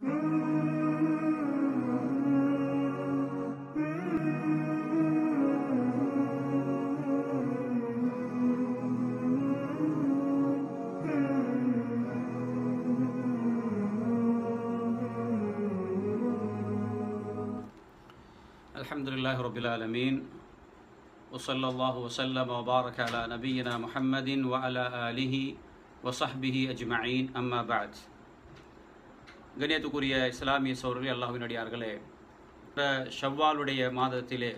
الحمد لله رب العالمين وصلى الله وسلم وبارك على نبينا محمد وعلى آله وصحبه أجمعين أما بعد கண்ணியத்துக்குரிய இஸ்லாமிய சோழர்களே அல்லாஹ்வின் அடியார்களே இந்த ஷவ்வாலுடைய மாதத்திலே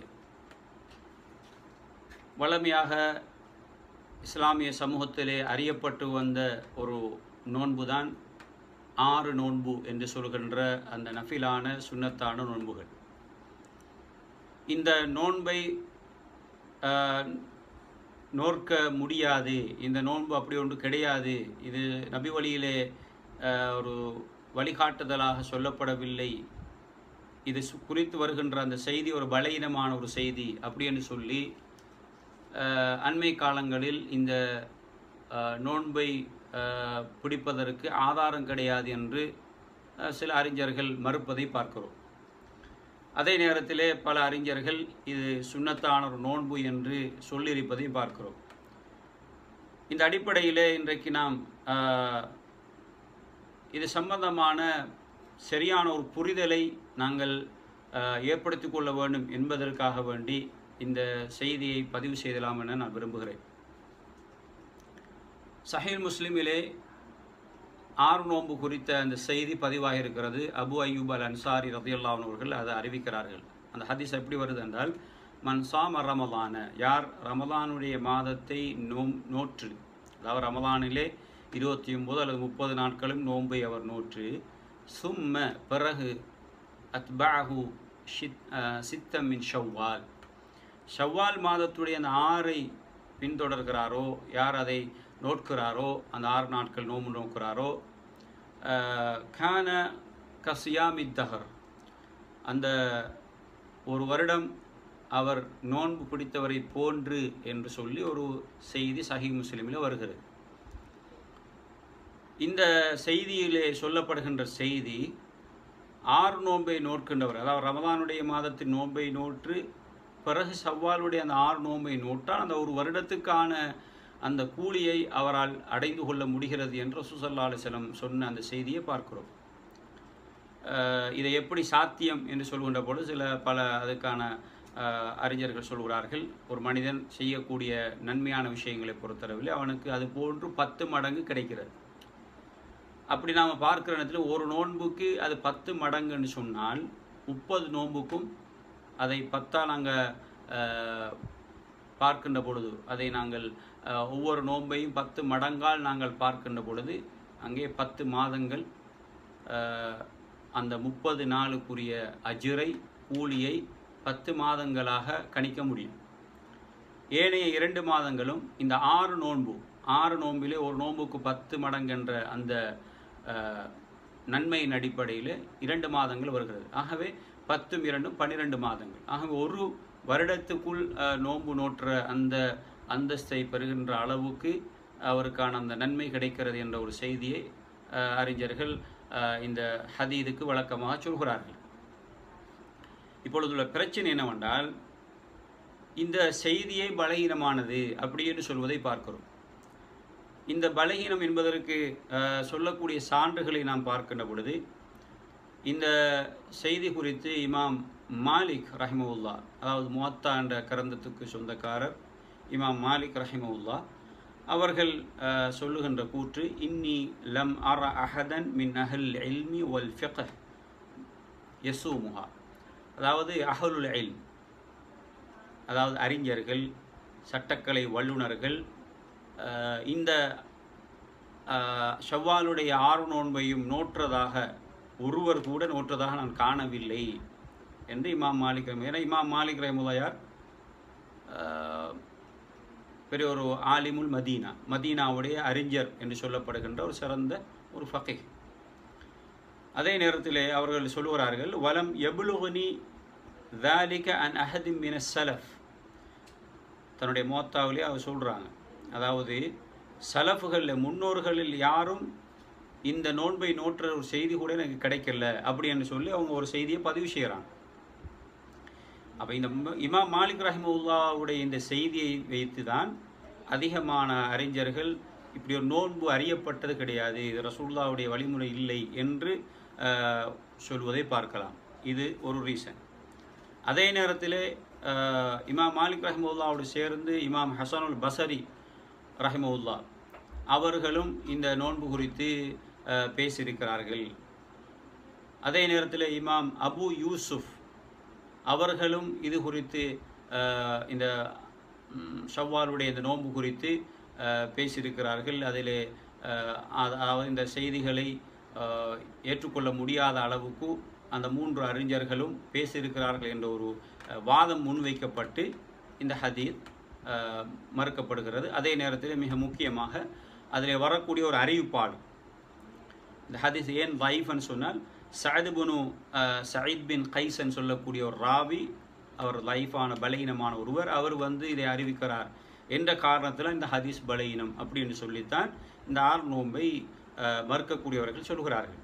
வளமையாக இஸ்லாமிய சமூகத்திலே அறியப்பட்டு வந்த ஒரு நோன்பு தான் ஆறு நோன்பு என்று சொல்கின்ற அந்த நஃபிலான சுன்னத்தான நோன்புகள் இந்த நோன்பை ஆஹ், நோற்க முடியாது இந்த நோன்பு அப்படி ஒன்று கிடையாது இது நபி வழியிலே ஆஹ், ஒரு வழிகாட்டுதலாக சொல்லப்படவில்லை இது சு- குறித்து வருகின்ற அந்த செய்தி ஒரு பலகீனமான ஒரு செய்தி அப்படின்னு சொல்லி ஆஹ், அண்மை காலங்களில் இந்த ஆஹ், நோன்பை ஆஹ், பிடிப்பதற்கு ஆதாரம் கிடையாது என்று ஆஹ், சில அறிஞர்கள் மறுப்பதை பார்க்கிறோம் அதே நேரத்திலே பல அறிஞர்கள் இது சுன்னத்தான ஒரு நோன்பு என்று சொல்லியிருப்பதை பார்க்கிறோம் இந்த அடிப்படையிலே இன்றைக்கு நாம் ஆஹ், இது சம்பந்தமான சரியான ஒரு புரிதலை நாங்கள் ஆஹ், ஏற்படுத்திக் கொள்ள வேண்டும் என்பதற்காக வேண்டி இந்த செய்தியை பதிவு செய்யலாம் என நான் விரும்புகிறேன் சஹீல் முஸ்லிமிலே ஆறு நோன்பு குறித்த அந்த செய்தி பதிவாக இருக்கிறது அபு அய்யூப் அல் அன்சாரி ரதியுல்லாஹ் அவர்கள் அதை அறிவிக்கிறார்கள் அந்த ஹதீஸ் எப்படி வருது என்றால் மன் சாம ரமலான யார் ரமலானுடைய மாதத்தை நோம் நோற்று அதாவது ரமலானிலே இருபத்தி ஒன்பது அல்லது முப்பது நாட்களும் நோன்பை அவர் நோற்று சும்ம பிறகு அத்பாஹு ஷித் அஹ், சித்தம் மின் ஷவ்வால் ஷவ்வால் மாதத்துடைய அந்த ஆறை பின்தொடர்கிறாரோ யார் அதை நோட்கிறாரோ அந்த ஆறு நாட்கள் நோம்பு நோக்கிறாரோ அஹ், கான கசியாமித்தகர் அந்த ஒரு வருடம் அவர் நோன்பு பிடித்தவரை போன்று என்று சொல்லி ஒரு செய்தி சஹி முஸ்லிமில் வருகிறது இந்த செய்தியிலே சொல்லப்படுகின்ற செய்தி ஆறு நோன்பை நோட்கின்றவர் அதாவது ரமதானுடைய மாதத்தின் நோன்பை நோற்று பிறகு சவ்வாலுடைய அந்த ஆறு நோன்பை நோட்டால் அந்த ஒரு வருடத்துக்கான அந்த கூலியை அவரால் அடைந்து கொள்ள முடிகிறது என்று சுசல்லா அலிசலம் சொன்ன அந்த செய்தியை பார்க்கிறோம் அஹ் இதை எப்படி சாத்தியம் என்று சொல்கின்ற பொழுது சில பல அதுக்கான அஹ், அறிஞர்கள் சொல்கிறார்கள் ஒரு மனிதன் செய்யக்கூடிய நன்மையான விஷயங்களை பொறுத்தளவில் அவனுக்கு அது போன்று பத்து மடங்கு கிடைக்கிறது அப்படி நாம் பார்க்கிற இடத்துல ஒரு நோன்புக்கு அது பத்து மடங்குன்னு சொன்னால் முப்பது நோன்புக்கும் அதை பத்தால் நாங்கள் பார்க்கின்ற பொழுது அதை நாங்கள் அஹ், ஒவ்வொரு நோன்பையும் பத்து மடங்கால் நாங்கள் பார்க்கின்ற பொழுது அங்கே பத்து மாதங்கள் அஹ், அந்த முப்பது நாளுக்குரிய அஜிரை கூலியை பத்து மாதங்களாக கணிக்க முடியும் ஏனைய இரண்டு மாதங்களும் இந்த ஆறு நோன்பு ஆறு நோன்பிலே ஒரு நோன்புக்கு பத்து மடங்கென்ற அந்த அஹ், நன்மையின் அடிப்படையில் இரண்டு மாதங்கள் வருகிறது ஆகவே பத்தும் இரண்டும் பன்னிரெண்டு மாதங்கள் ஆகவே ஒரு வருடத்துக்குள் அஹ், நோன்பு நோற்ற அந்த அந்தஸ்தை பெறுகின்ற அளவுக்கு அவருக்கான அந்த நன்மை கிடைக்கிறது என்ற ஒரு செய்தியை அஹ், அறிஞர்கள் அஹ், இந்த ஹதீதுக்கு வழக்கமாக சொல்கிறார்கள் இப்பொழுதுள்ள பிரச்சனை என்னவென்றால் இந்த செய்தியை பலகீனமானது அப்படி என்று சொல்வதை பார்க்கிறோம் இந்த பலகீனம் என்பதற்கு அஹ், சொல்லக்கூடிய சான்றுகளை நாம் பார்க்கின்ற பொழுது இந்த செய்தி குறித்து இமாம் மாலிக் ரஹிமவுல்லா அதாவது முவத்தா என்ற கரந்தத்துக்கு சொந்தக்காரர் இமாம் மாலிக் ரஹிமவுல்லா அவர்கள் அஹ், சொல்லுகின்ற கூற்று இன்னி லம் அர அஹதன் மின் அஹல் இல்மி வல் ஃபிக்ஹ் யசூமுஹா அதாவது அஹலுல் இல்ம் அதாவது அறிஞர்கள் சட்டக்கலை வல்லுநர்கள் அஹ், இந்த அஹ், ஷவ்வாலுடைய ஆறு நோன்பையும் நோற்றதாக ஒருவர் கூட நோற்றதாக நான் காணவில்லை என்று இமாம் மாலிக் ரஹிம் ஏன்னா இமாம் மாலிக் ரஹிமுல்லாயார் பெரிய ஒரு ஆலிமுல் மதீனா மதீனாவுடைய அறிஞர் என்று சொல்லப்படுகின்ற ஒரு சிறந்த ஒரு ஃபகீஹ் அதே நேரத்திலே அவர்கள் சொல்லுகிறார்கள் வலம் எபுலுகுனி ذَلِكَ அன் அஹதிம் மின சலஃப் தன்னுடைய மோத்தாவிலே அவர் சொல்கிறாங்க அதாவது சலஃபுகளில் முன்னோர்களில் யாரும் இந்த நோன்பை நோற்ற ஒரு செய்தி கூட எனக்கு கிடைக்கல அப்படின்னு சொல்லி அவங்க ஒரு செய்தியை பதிவு செய்கிறாங்க அப்போ இந்த ம- இமாம் மாலிக் ரஹிமுல்லாவுடைய இந்த செய்தியை வைத்து தான் அதிகமான அறிஞர்கள் இப்படி ஒரு நோன்பு அறியப்பட்டது கிடையாது இது ரசூல்லாவுடைய வழிமுறை இல்லை என்று ஆஹ், சொல்வதை பார்க்கலாம் இது ஒரு ரீசன் அதே நேரத்தில் இமாம் மாலிக் ரஹிமுல்லாவோடு சேர்ந்து இமாம் ஹசனுல் பசரி ரஹிமுல்லா அவர்களும் இந்த நோன்பு குறித்து ஆஹ், பேசியிருக்கிறார்கள் அதே நேரத்தில் இமாம் அபு யூசுஃப் அவர்களும் இது குறித்து ஆஹ், இந்த ம், ஷவ்வாலுடைய இந்த நோன்பு குறித்து ஆஹ், பேசியிருக்கிறார்கள் அதிலே ஆஹ், அதாவது இந்த செய்திகளை ஆஹ், ஏற்றுக்கொள்ள முடியாத அளவுக்கு அந்த மூன்று அறிஞர்களும் பேசியிருக்கிறார்கள் என்ற ஒரு ஆஹ், வாதம் முன்வைக்கப்பட்டு இந்த ஹதீத் ஆஹ், மறுக்கப்படுகிறது அதே நேரத்தில் மிக முக்கியமாக அதில் வரக்கூடிய ஒரு அறிவிப்பாடு இந்த ஹதீஸ் ஏன் வைஃப்னு சொன்னால் சஅத் பினு அஹ், சயீத் பின் கைசன் சொல்லக்கூடிய ஒரு ராவி அவர் லைஃபான பலகீனமான ஒருவர் அவர் வந்து இதை அறிவிக்கிறார் என்ற காரணத்தில் இந்த ஹதீஸ் பலகீனம் அப்படின்னு சொல்லித்தான் இந்த ஆறு நோன்பை அஹ், மறுக்கக்கூடியவர்கள் சொல்கிறார்கள்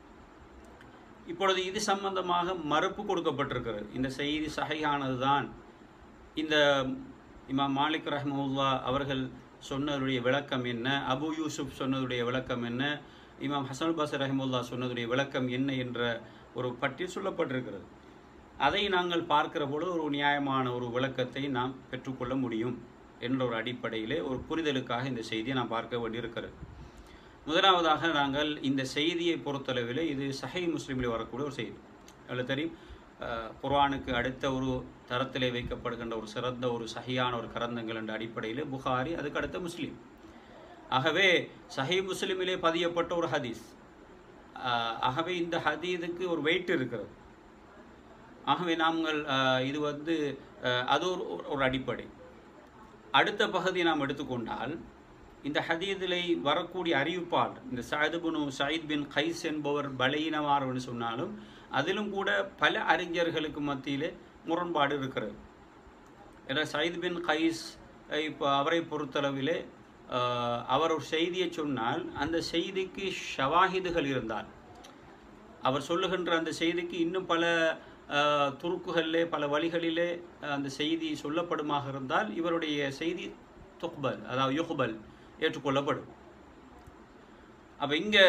இப்பொழுது இது சம்பந்தமாக மறுப்பு கொடுக்கப்பட்டிருக்கிறது இந்த செய்தி சகையானது தான் இந்த இமாம் மாலிக் ரஹ்மவுல்லா அவர்கள் சொன்னதுடைய விளக்கம் என்ன அபு யூசுப் சொன்னதுடைய விளக்கம் என்ன இமாம் ஹசன் பாஸ் ரஹிமுல்லா சொன்னதுடைய விளக்கம் என்ன என்ற ஒரு பட்டியல் சொல்லப்பட்டிருக்கிறது அதை நாங்கள் பார்க்கிற பொழுது ஒரு நியாயமான ஒரு விளக்கத்தை நாம் பெற்றுக்கொள்ள முடியும் என்ற ஒரு அடிப்படையிலே ஒரு புரிதலுக்காக இந்த செய்தியை நாம் பார்க்க வேண்டியிருக்கிறது முதலாவதாக நாங்கள் இந்த செய்தியை பொறுத்தளவில் இது சஹை முஸ்லீமில் வரக்கூடிய ஒரு செய்தி அதில் தெரியும் அஹ், குர்ஆனுக்கு அடுத்த ஒரு தரத்திலே வைக்கப்படுகின்ற ஒரு சிறந்த ஒரு சஹியான ஒரு கரந்தங்கள் என்ற அடிப்படையில் புகாரி அதுக்கு அடுத்த முஸ்லீம் ஆகவே சஹி முஸ்லிமிலே பதியப்பட்ட ஒரு ஹதீஸ் அஹ், ஆகவே இந்த ஹதீதுக்கு ஒரு வெயிட் இருக்கிறது ஆகவே நாங்கள் அஹ், இது வந்து அஹ், அது ஒரு ஒரு அடிப்படை அடுத்த பகுதியை நாம் எடுத்துக்கொண்டால் இந்த ஹதீதிலை வரக்கூடிய அறிவிப்பால் இந்த சயதுபுனு சயீத் பின் கைஸ் என்பவர் பலீனமானவர்னு சொன்னாலும் அதிலும் கூட பல அறிஞர்களுக்கு மத்தியிலே முரண்பாடு இருக்கிறது ஏன்னா சயீத் பின் கைஸ் இப்போ அவரை பொறுத்தளவிலே ஆஹ், அவர் ஒரு செய்தியை சொன்னால் அந்த செய்திக்கு ஷவாஹிதுகள் இருந்தால் அவர் சொல்லுகின்ற அந்த செய்திக்கு இன்னும் பல ஆஹ், துருக்குகளிலே பல வழிகளிலே ஆஹ், அந்த செய்தி சொல்லப்படுமாக இருந்தால் இவருடைய செய்தி துக்பல் அதாவது யுக்பல் ஏற்றுக்கொள்ளப்படும் அப்போ இங்கே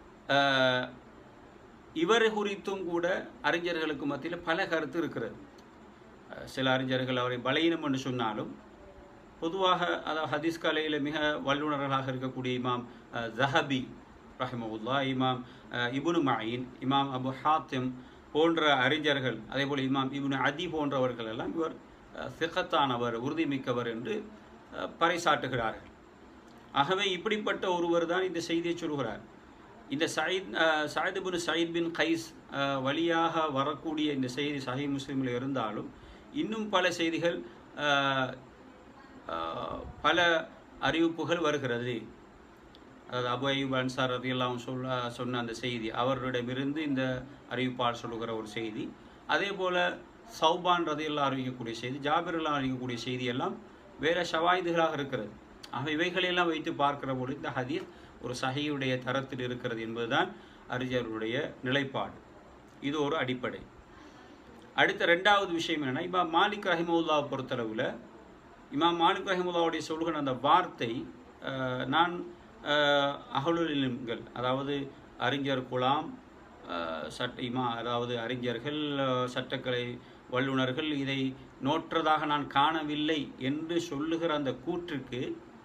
இவர் குறித்தும் கூட அறிஞர்களுக்கு மத்தியில் பல கருத்து இருக்கிறது அஹ், சில அறிஞர்கள் அவரை பலகீனம் என்று சொன்னாலும் பொதுவாக அதாவது ஹதீஸ் கலையில் மிக வல்லுநர்களாக இருக்கக்கூடிய இமாம் அஹ், ஜஹபி ரஹிமவுல்லா இமாம் அஹ், இப்னு மயின் இமாம் அபு ஹாத்திம் போன்ற அறிஞர்கள் அதே போல் இமாம் இப்னு அதி போன்றவர்கள் எல்லாம் இவர் அஹ், சிகத்தானவர் உறுதிமிக்கவர் என்று அஹ், பறைசாட்டுகிறார்கள் ஆகவே இப்படிப்பட்ட ஒருவர் தான் இந்த செய்தியை சொல்கிறார் இந்த சயீத் அஹ், Saeed bin Saeed bin Kais அஹ், வழியாக வரக்கூடிய இந்த செய்தி சஹி முஸ்லீமில் இருந்தாலும் இன்னும் பல செய்திகள் அஹ், அஹ், பல அறிவிப்புகள் வருகிறது அதாவது அபு அய்யூப் அன்சார் ரதியெல்லாம் சொல்ல சொன்ன அந்த செய்தி அவரிடமிருந்து இந்த அறிவிப்பால் சொல்லுகிற ஒரு செய்தி அதே போல் சௌபான் ரதியெல்லாம் அறிவிக்கக்கூடிய செய்தி ஜாபிரெல்லாம் அறிவிக்கக்கூடிய செய்தி எல்லாம் வேற ஷவாயுதுகளாக இருக்கிறது ஆக இவைகளையெல்லாம் வைத்து பார்க்கிற பொழுது இந்த ஹதீஸ் ஒரு சஹியுடைய தரத்தில் இருக்கிறது என்பதுதான் அறிஞர்களுடைய நிலைப்பாடு இது ஒரு அடிப்படை அடுத்த ரெண்டாவது விஷயம் என்னன்னா இமாம் மாலிக் ரஹிமுல்லாவை பொறுத்தளவில் இமாம் மாலிக் ரஹிமுல்லாவுடைய சொல்கிற அந்த வார்த்தை அஹ், நான் அகலுலிம்கள் அதாவது அறிஞர் குலாம் அஹ், சட்ட இமா அதாவது அறிஞர்கள் அஹ், சட்டக்கலை வல்லுனர்கள் இதை நோற்றதாக நான் காணவில்லை என்று சொல்லுகிற அந்த கூற்றுக்கு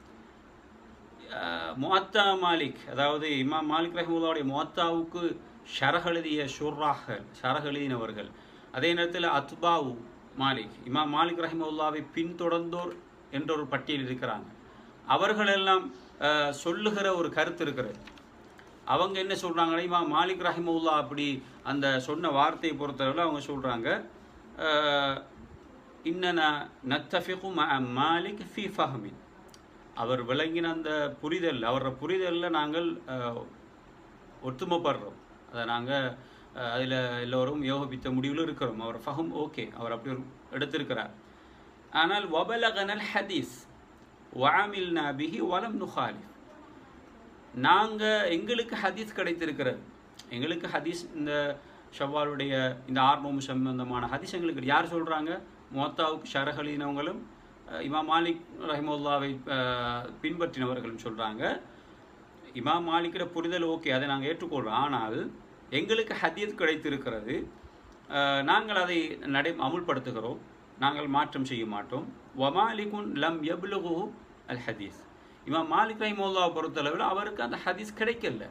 முஅத்தா மாலிக் அதாவது இமாம் மாலிக் ரஹிமுல்லாவுடைய முஅத்தாவுக்கு ஷரஹ் எழுதிய ஷுர்ராஹல் ஷரஹ் எழுதினவர்கள் அதே நேரத்தில் அத்பாவு மாலிக் இமாம் மாலிக் ரஹிமுல்லாவை பின்தொடர்ந்தோர் என்ற ஒரு பட்டியல் இருக்கிறாங்க அவர்களெல்லாம் அஹ், சொல்லுகிற ஒரு கருத்து இருக்கிறது அவங்க என்ன சொல்கிறாங்கன்னா இமாம் மாலிக் ரஹிமுல்லா அப்படி அந்த சொன்ன வார்த்தையை பொறுத்தவரை அவங்க சொல்கிறாங்க இன்னன நத்தஃபிகு மஅ மாலிக் ஃபி ஃபஹ்மின் அவர் விளங்கின அந்த புரிதல் அவரோட புரிதலில் நாங்கள் அஹ், ஒத்துமைப்படுறோம் அதை நாங்கள் அதில் எல்லோரும் யோகபித்த முடிவில் இருக்கிறோம் அவர் ஃபஹம் ஓகே அவர் அப்படி ஒரு எடுத்திருக்கிறார் ஆனால் வபலகனல் ஹதீஸ் வாமில் நபிஹி வலம் நுஹாலிஃப் நாங்கள் எங்களுக்கு ஹதீஸ் கிடைத்திருக்கிறது எங்களுக்கு ஹதீஸ் இந்த ஷவ்வாலுடைய இந்த ஆர்மம் சம்பந்தமான ஹதீஸ் எங்களுக்கு யார் சொல்கிறாங்க மோத்தாவுக்கு ஷரஹலினவங்களும் அஹ், இமாம் மாலிக் ரஹிமுல்லாவை அஹ், பின்பற்றினவர்களும் சொல்கிறாங்க இமாம் மாலிக்கிற புரிதல் ஓகே அதை நாங்கள் ஏற்றுக்கொள்கிறோம் ஆனால் எங்களுக்கு ஹதீஸ் கிடைத்திருக்கிறது அஹ், நாங்கள் அதை நடை அமுல்படுத்துகிறோம் நாங்கள் மாற்றம் செய்ய மாட்டோம் வமாலிகுன் லம் யப்லுகு அல் ஹதீஸ் இமாம் மாலிக் ரஹிமுல்லாவை பொறுத்தளவில் அவருக்கு அந்த ஹதீஸ் கிடைக்கல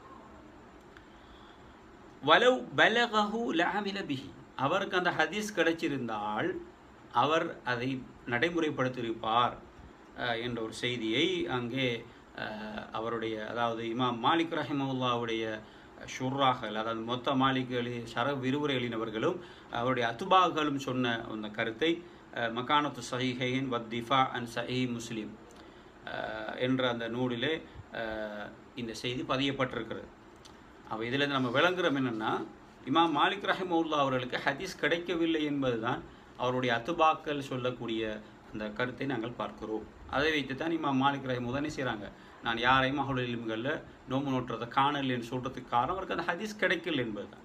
வலவ் பலகஹு லஅமில பிஹி அவருக்கு அந்த ஹதீஸ் கிடைச்சிருந்தால் அவர் அதை நடைமுறைப்படுத்தியிருப்பார் அஹ், என்ற ஒரு செய்தியை அங்கே அஹ், அவருடைய அதாவது இமாம் மாலிக் ரஹிமவுல்லாவுடைய ஷுர்ராக்கள் அதாவது மொத்த மாலிகளின் சர விரிவுரை எழுதினவர்களும் அவருடைய அத்துபாக்களும் சொன்ன அந்த கருத்தை அஹ், மக்கானத்து சஹிஹைன் வத் திஃபா அண்ட் சஹி முஸ்லீம் அஹ், என்ற அந்த நூலிலே அஹ், இந்த செய்தி பதியப்பட்டிருக்கிறது அப்போ இதில் நம்ம விளங்குறோம் என்னென்னா இமாம் மாலிக் ரஹிமவுல்லா அவர்களுக்கு ஹதீஸ் கிடைக்கவில்லை என்பதுதான் அவருடைய அத்துபாக்கள் சொல்லக்கூடிய அந்த கருத்தை நாங்கள் பார்க்கிறோம் அதை வைத்து தான் இமாம் மாலிக் ரஹிமுல்லா என்ன செய்கிறாங்க நான் யாரையும் அகுல் இல்ம்களில் நோம்பு நோட்டுறதை காணலைன்னு சொல்கிறதுக்கு காரணம் அவருக்கு அந்த ஹதீஸ் கிடைக்கல என்பதுதான்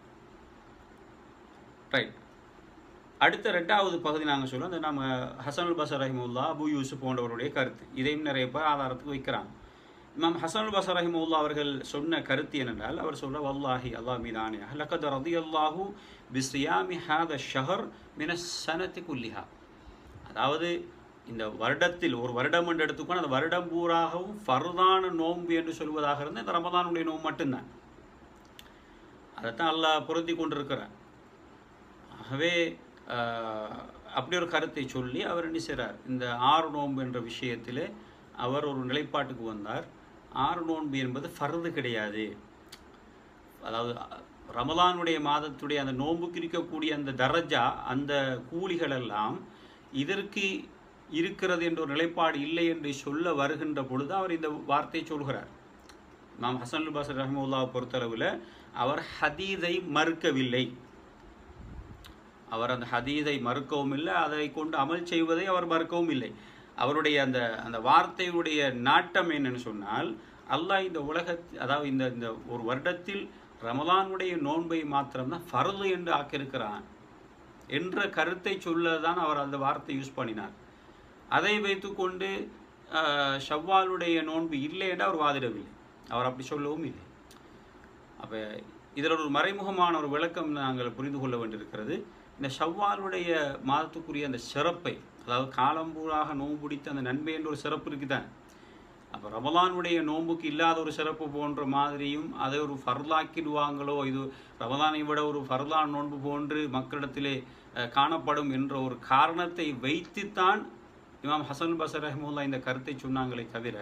ரைட் அடுத்த ரெண்டாவது பகுதி நாங்கள் சொல்லுவோம் அந்த நம்ம ஹசனுல் பசர் ரஹிமுல்லா அபு யூசுப் போன்றவருடைய கருத்து இதையும் நிறைய பேர் ஆதாரத்துக்கு வைக்கிறாங்க இமாம் ஹசனுல் பசர் ரஹிமுல்லா அவர்கள் சொன்ன கருத்து என்னென்றால் அவர் சொல்ற வல்லாஹி அல்லாஹ் மீதானே லக்கத் ரதி அல்லாஹு பிஸ்யாமி ஹாத ஷஹர் மின சனத்தி குல்லிஹா அதாவது இந்த வருடத்தில் ஒரு வருடம் என்று எடுத்துக்கொண்டு அந்த வருடம் பூராகவும் ஃபர்தான நோன்பு என்று சொல்வதாக இருந்தால் இந்த ரமதானுடைய நோன்பு மட்டும்தான் அதைத்தான் அல்லாஹ் பொருந்தி கொண்டிருக்கிறான் ஆகவே ஆஹ், அப்படி ஒரு கருத்தை சொல்லி அவர் என்ன செய்கிறார் இந்த ஆறு நோன்பு என்ற விஷயத்திலே அவர் ஒரு நிலைப்பாட்டுக்கு வந்தார் ஆறு நோன்பு என்பது ஃபர்து கிடையாது அதாவது ரமலானுடைய மாதத்துடைய அந்த நோன்புக்கு இருக்கக்கூடிய அந்த தரஜா அந்த கூலிகள் எல்லாம் இதற்கு இருக்கிறது என்ற ஒரு நிலைப்பாடு இல்லை என்று சொல்ல வருகின்ற பொழுது அவர் இந்த வார்த்தையை சொல்கிறார் இமாம் ஹசன் பாசர் ரஹமுல்லாவை பொறுத்தளவில் அவர் ஹதீதை மறுக்கவில்லை அவர் அந்த ஹதீதை மறுக்கவும் இல்லை அதை கொண்டு அமல் செய்வதை அவர் மறுக்கவும் இல்லை அவருடைய அந்த அந்த வார்த்தையுடைய நாட்டம் என்னன்னு சொன்னால் அல்லாஹ் இந்த உலக அதாவது இந்த இந்த ஒரு வருடத்தில் ரமலானுடைய நோன்பை மாத்திரம்தான் ஃபர்து என்று ஆக்கியிருக்கிறான் என்ற கருத்தை சொல்ல தான் அவர் அந்த வார்த்தை யூஸ் பண்ணினார் அதை வைத்துக்கொண்டு ஆஹ், ஷவ்வாலுடைய நோன்பு இல்லை என்று அவர் வாதிடவில்லை அவர் அப்படி சொல்லவும் இல்லை அப்போ இதில் ஒரு மறைமுகமான ஒரு விளக்கம் நாங்கள் புரிந்து கொள்ள வேண்டியிருக்கிறது இந்த ஷவ்வாலுடைய மாதத்துக்குரிய அந்த சிறப்பை அதாவது காலம்பூராக நோன்பு பிடித்த அந்த நன்மை என்ற ஒரு சிறப்பு இருக்குதான் அப்போ ரமலானுடைய நோன்புக்கு இல்லாத ஒரு சிறப்பு போன்ற மாதிரியும் அதை ஒரு ஃபர்லாக்கிடுவாங்களோ இது ரமலானை விட ஒரு ஃபர்லான் நோன்பு போன்று மக்களிடத்திலே அஹ், காணப்படும் என்ற ஒரு காரணத்தை வைத்துத்தான் இமாம் ஹசன் பசர் ரஹமுல்லா இந்த கருத்தை சொன்னாங்களே தவிர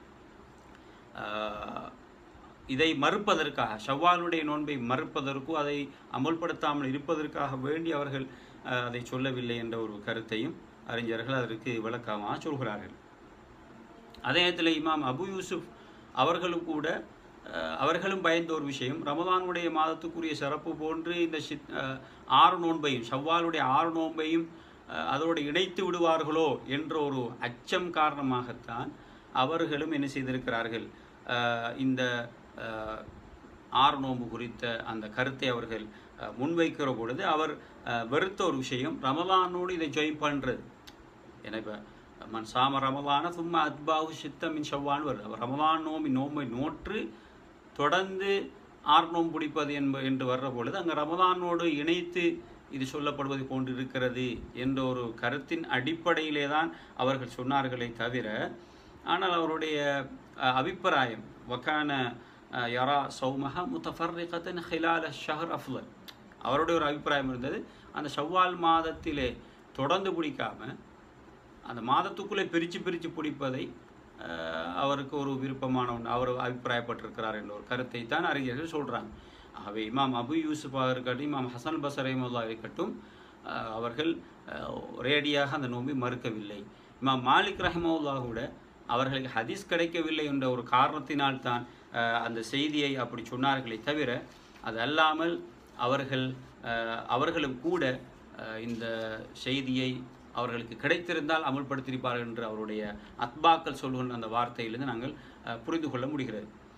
ஆஹ், இதை மறுப்பதற்காக ஷவ்வாலுடைய நோன்பை மறுப்பதற்கோ அதை அமுல்படுத்தாமல் இருப்பதற்காக வேண்டி அவர்கள் ஆஹ், அதை சொல்லவில்லை என்ற ஒரு கருத்தையும் அறிஞர்கள் அதற்கு விளக்கமாக சொல்கிறார்கள் அதே நேரத்தில் இமாம் அபு யூசுப் அவர்களும் கூட அஹ், அவர்களும் பயந்த ஒரு விஷயம் ரமதானுடைய மாதத்துக்குரிய சிறப்பு போன்று இந்த ஷித் அஹ், ஆறு நோன்பையும் ஷவ்வாலுடைய ஆறு நோன்பையும் அஹ், அதோடு இணைத்து விடுவார்களோ என்ற ஒரு அச்சம் காரணமாகத்தான் அவர்களும் என்ன செய்திருக்கிறார்கள் அஹ், இந்த அஹ், ஆறு நோன்பு குறித்த அந்த கருத்தை அவர்கள் அஹ், முன்வைக்கிற பொழுது அவர் அஹ், வெறுத்த ஒரு விஷயம் ரமலானோடு இதை ஜாயின் பண்ணுறது ஏன்னா இப்போ மன் சாம ரமலான சும்மா அத்பாவு சித்தம் மின் ஷவ்வான் வருது அப்ப ரமலான் நோம்பி நோம்பை நோற்று தொடர்ந்து ஆறு நோம்பு பிடிப்பது என்ப என்று வர்ற பொழுது அங்கே ரமலானோடு இணைத்து இது சொல்லப்படுவது போன்று இருக்கிறது என்ற ஒரு கருத்தின் அடிப்படையிலே தான் அவர்கள் சொன்னார்களே தவிர ஆனால் அவருடைய அஹ், அபிப்பிராயம் வக்கான அஹ், யரா சௌமஹா முத்தஃபர்ரிகத்தன் ஹிலால ஷஹர் அஃப்லல் அவருடைய ஒரு அபிப்பிராயம் இருந்தது அந்த ஷவ்வால் மாதத்திலே தொடர்ந்து பிடிக்காம அந்த மாதத்துக்குள்ளே பிரித்து பிரித்து பிடிப்பதை அஹ், அவருக்கு ஒரு விருப்பமான ஒன்று அவர் அபிப்பிராயப்பட்டிருக்கிறார் என்ற ஒரு கருத்தை தான் அறிஞர்கள் சொல்கிறாங்க ஆகவே இமாம் அபு யூசுஃபாக இருக்கட்டும் இமாம் ஹசன் பசரேமுல்லா இருக்கட்டும் அஹ், அவர்கள் அஹ், ஒரேடியாக அந்த நோம்பை மறுக்கவில்லை இமாம் மாலிக் ரஹ்மவுல்லா கூட அவர்களுக்கு ஹதீஸ் கிடைக்கவில்லை என்ற ஒரு காரணத்தினால் தான் அஹ், அந்த செய்தியை அப்படி சொன்னார்களே தவிர அது அல்லாமல் அவர்கள் அஹ், அவர்களும் கூட அஹ், இந்த செய்தியை அவர்களுக்கு கிடைத்திருந்தால் அமுல்படுத்தியிருப்பார்கள் என்று அவருடைய அத்பாக்கள் சொல்கின்ற அந்த வார்த்தையிலிருந்து நாங்கள் அஹ், புரிந்து கொள்ள முடிகிறது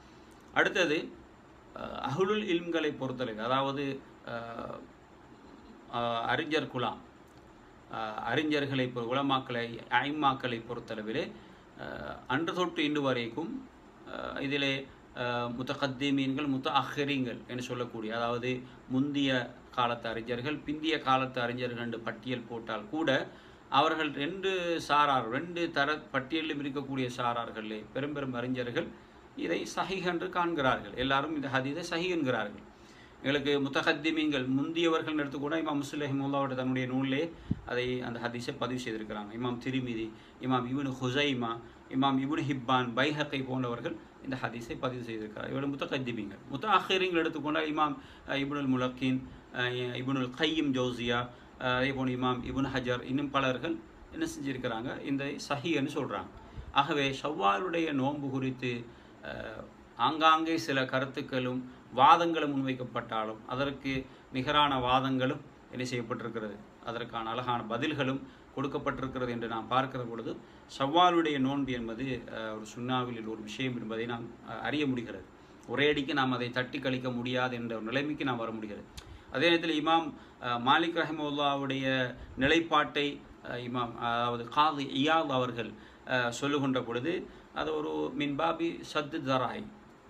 அடுத்தது அஹ், அஹ்லுல் இல்ம்களை பொறுத்தளவு அதாவது அஹ், அஹ், அறிஞர் குலாம் அஹ், அறிஞர்களை பொ- உலமாக்களை ஐம்மாக்களை பொறுத்தளவிலே அஹ், அன்று தொட்டு இன்று வரைக்கும் அஹ், இதிலே முத்தகத்தீமீன்கள் முத்த அஹ்ரீங்கள் என்று சொல்லக்கூடிய அதாவது முந்திய காலத்து அறிஞர்கள் பிந்திய காலத்து அறிஞர்கள் என்று பட்டியல் போட்டால் கூட அவர்கள் ரெண்டு சாரார் ரெண்டு தர பட்டியலிலும் இருக்கக்கூடிய சாரார்களே பெரும் பெரும் அறிஞர்கள் இதை சஹீஹ் என்று காண்கிறார்கள் எல்லாரும் இந்த ஹதீஸை சஹீஹ் என்கிறார்கள் எங்களுக்கு முத்தஹத்திமீன்கள் முந்தியவர்கள் எடுத்துக்கூட இமாம் முஸ்லிஹிமுல்லாவோட தன்னுடைய நூலிலே அதை அந்த ஹதீஸை பதிவு செய்திருக்கிறாங்க இமாம் திரிமிதி இமாம் இப்னு ஹுசைமா இமாம் இப்னு ஹிப்பான் பைஹக்கை போன்றவர்கள் இந்த ஹதீஸை பதிவு செய்திருக்கிறார் இவர்கள் முத்தகத்திமீன்கள் முத்த அஹீரிங்கள் எடுத்துக்கொண்டால் இமாம் அஹ், இப்னுல் முலக்கின் அஹ், இப்னுல் கையும் ஜோசியா அஹ், அதே போன்று இமாம் இப்னு ஹஜர் இன்னும் பலர்கள் என்ன செஞ்சிருக்கிறாங்க இந்த சஹின்னு சொல்கிறாங்க ஆகவே ஷவ்வாலுடைய நோன்பு குறித்து அஹ், ஆங்காங்கே சில கருத்துக்களும் வாதங்களும் முன்வைக்கப்பட்டாலும் அதற்கு நிகரான வாதங்களும் என்ன செய்யப்பட்டிருக்கிறது அதற்கான அழகான பதில்களும் கொடுக்கப்பட்டிருக்கிறது என்று நாம் பார்க்கிற பொழுது ஷவ்வாலுடைய நோன்பு என்பது அஹ், ஒரு சுண்ணாவில் ஒரு விஷயம் என்பதை நாம் அஹ், அறிய முடிகிறது ஒரே அடிக்கு நாம் அதை தட்டி கழிக்க முடியாது என்ற ஒரு நிலைமைக்கு நாம் வர முடிகிறது அதே நேரத்தில் இமாம் அஹ், மாலிக் ரஹிமுல்லாவுடைய நிலைப்பாட்டை அஹ், இமாம் அதாவது காது இயால் அவர்கள் அஹ், சொல்லுகின்ற பொழுது அது ஒரு மின்பாபி சத்து தராய்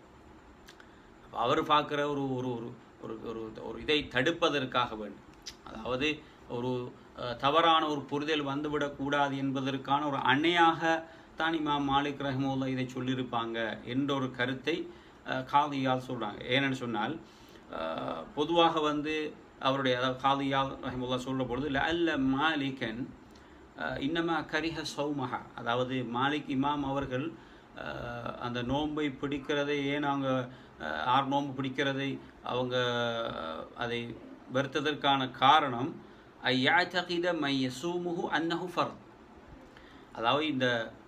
அவர் பார்க்குற ஒரு ஒரு ஒரு ஒரு ஒரு ஒரு இதை தடுப்பதற்காக வேண்டும் அதாவது ஒரு அஹ், தவறான ஒரு புரிதல் வந்துவிடக்கூடாது என்பதற்கான ஒரு அணையாக தான் இமாம் மாலிக் ரஹ்மூல்லா இதை சொல்லியிருப்பாங்க என்ற ஒரு கருத்தை அஹ், காதியால் சொல்கிறாங்க ஏன்னு சொன்னால் அஹ், பொதுவாக வந்து அவருடைய அதாவது காதியால் ரஹ்முல்லா சொல்கிற பொழுது அல்ல மாலிகன் அஹ், இன்னமா கரிஹ சௌமஹா அதாவது மாலிக் இமாம் அவர்கள் அஹ், அந்த நோன்பை பிடிக்கிறதை ஏன் அவங்க அஹ், ஆறு நோன்பு பிடிக்கிறதை அவங்க அஹ், அதை வெறுத்ததற்கான காரணம் ஐயாத்தகித மைய சூமுகு அன்னஹு ஃபர்த் அதாவது இந்த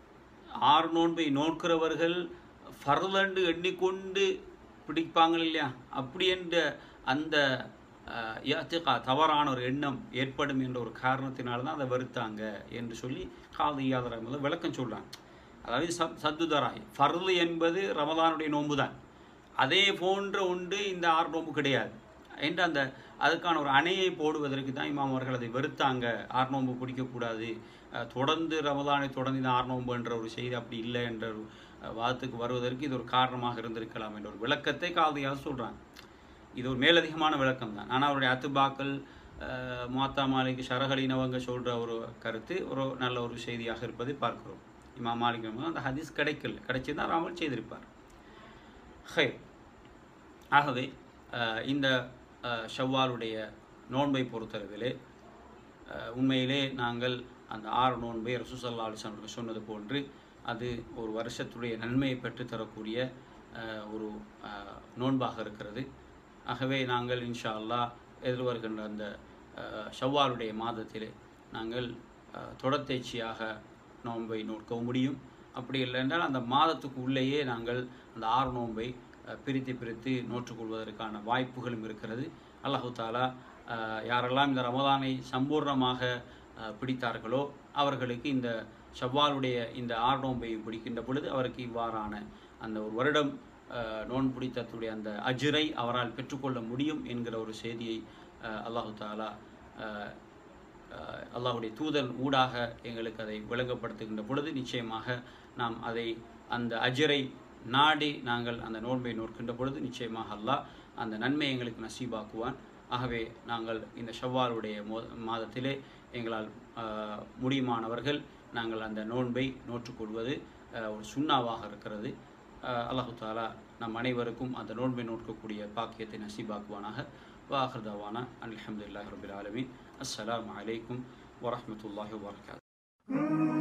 ஆறு நோன்பை நோக்கிறவர்கள் ஃபர்லண்டு எண்ணிக்கொண்டு பிடிப்பாங்க இல்லையா அப்படி என்ற அந்த அஹ், இஅ்திகா தவறான ஒரு எண்ணம் ஏற்படும் என்ற ஒரு காரணத்தினால தான் அதை வெறுத்தாங்க என்று சொல்லி காது இயாதரமது விளக்கம் சொல்றாங்க அதாவது சத் சத்துதராய் ஃபர்லு என்பது ரமதானுடைய நோன்பு தான் அதே போன்ற ஒன்று இந்த ஆறு நோன்பு கிடையாது என்று அந்த அதுக்கான ஒரு அணையை போடுவதற்கு தான் இமாம் அவர்கள் அதை வெறுத்தாங்க ஆறு நோன்பு பிடிக்கக்கூடாது அஹ், தொடர்ந்து ரமதானை தொடர்ந்து இந்த ஆறு நோன்பு என்ற ஒரு செய்தி அப்படி இல்லை என்ற ஒரு அஹ், வாதத்துக்கு வருவதற்கு இது ஒரு காரணமாக இருந்திருக்கலாம் என்ற ஒரு விளக்கத்தை காதியாக சொல்கிறாங்க இது ஒரு மேலதிகமான விளக்கம் தான் ஆனால் அவருடைய அத்துபாக்கள் மாத்தா மாலிக் ஷரஹலினவங்க சொல்கிற ஒரு கருத்து ஒரு நல்ல ஒரு செய்தியாக இருப்பதை பார்க்கிறோம் இமாம் மாலிக் ரஹ்மத்துல்லாஹி அந்த ஹதீஸ் கிடைக்கல கிடைச்சிருந்தா ராமல் செய்திருப்பார் ஹை ஆகவே அஹ், இந்த அஹ், ஷவ்வாலுடைய நோன்பை பொறுத்தளவிலே அஹ், உண்மையிலே நாங்கள் அந்த ஆறு நோன்பை ரசூசல்லா அலிஸ்லாம் அவர்கள் சொன்னது போன்று அது ஒரு வருஷத்துடைய நன்மையை பெற்று தரக்கூடிய அஹ், ஒரு அஹ், நோன்பாக இருக்கிறது ஆகவே நாங்கள் இன்ஷா அல்லாஹ் எதிர்வருகின்ற அந்த அஹ், ஷவ்வாலுடைய மாதத்திலே நாங்கள் அஹ், தொடர்த்தேர்ச்சியாக நோன்பை நோக்கவும் முடியும் அப்படி இல்லை என்றால் அந்த மாதத்துக்கு உள்ளேயே நாங்கள் அந்த ஆறு நோன்பை அஹ், பிரித்து பிரித்து நோற்றுக்கொள்வதற்கான வாய்ப்புகளும் இருக்கிறது அல்லாஹு தாலா அஹ், யாரெல்லாம் இந்த ரமதானை சம்பூர்ணமாக அஹ், பிடித்தார்களோ அவர்களுக்கு இந்த ஷவ்வாலுடைய இந்த ஆறு நோன்பை பிடிக்கின்ற பொழுது அவருக்கு இவ்வாறான அந்த ஒரு வருடம் அஹ், நோன்பு பிடித்தத்துடைய அந்த அஜிரை அவரால் பெற்றுக்கொள்ள முடியும் என்கிற ஒரு செய்தியை அஹ், அல்லாஹு தாலா அஹ், அஹ், அல்லாஹ்வுடைய தூதர் ஊடாக எங்களுக்கு அதை விளங்கப்படுத்துகின்ற பொழுது நிச்சயமாக நாம் அதை அந்த அஜரை நாடி நாங்கள் அந்த நோன்பை நோக்கின்ற பொழுது நிச்சயமாக அல்லாஹ் அந்த நன்மை எங்களுக்கு நசீபாக்குவான் ஆகவே நாங்கள் இந்த ஷவ்வாலுடைய மோ மாதத்திலே எங்களால் அஹ், முடியுமானவர்கள் நாங்கள் அந்த நோன்பை நோற்றுக்கொள்வது அஹ், ஒரு சுண்ணாவாக இருக்கிறது அஹ், அல்லாஹு தாலா நம் அனைவருக்கும் அந்த நோன்பை நோக்கக்கூடிய பாக்கியத்தை நசீபாக்குவானாக வாஹர்தவானா அல்ஹம்துலில்லாஹி ரபில் ஆலமீன் அஸ்ஸலாமு அலைக்கும் வரஹ்மத்துல்லாஹி வபரகாத்துஹு